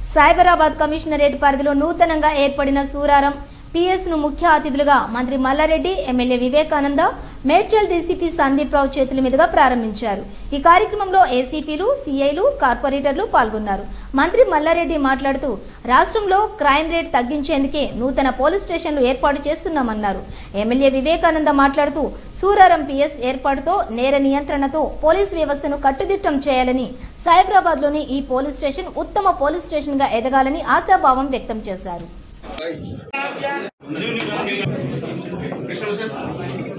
Cyberabad commissionerate పరిధిలో నూతనంగా ఏర్పడిన సూరారం పిఎస్ ను ముఖ్య అతిథులుగా మంత్రి మల్లారెడ్డి ఎమ్మెల్యే వివేకానంద మేడ్చల్ డీసీపీ సందీప్ రావు చేతుల మీదుగా ప్రారంభించారు ఈ కార్యక్రమంలో ఏసీపీలు సీఐలు కార్పొరేటర్లు పాల్గొన్నారు మంత్రి మల్లారెడ్డి మాట్లాడుతూ రాష్ట్రంలో క్రైమ్ రేట్ తగ్గించేందుకే నూతన పోలీస్ స్టేషన్లు ఏర్పాటు చేస్తున్నామన్నారు ఎమ్మెల్యే వివేకానంద మాట్లాడుతూ సూరారం పిఎస్ ఏర్పాటుతో నేర నియంత్రణతో పోలీస్ వ్యవస్థను కట్టుదిట్టం చేయాలని సైబరాబాద్లోని ఈ పోలీస్ స్టేషన్ ఉత్తమ పోలీస్ స్టేషన్గా ఎదగాలని ఆశాభావం వ్యక్తం చేశారు కృష్ణ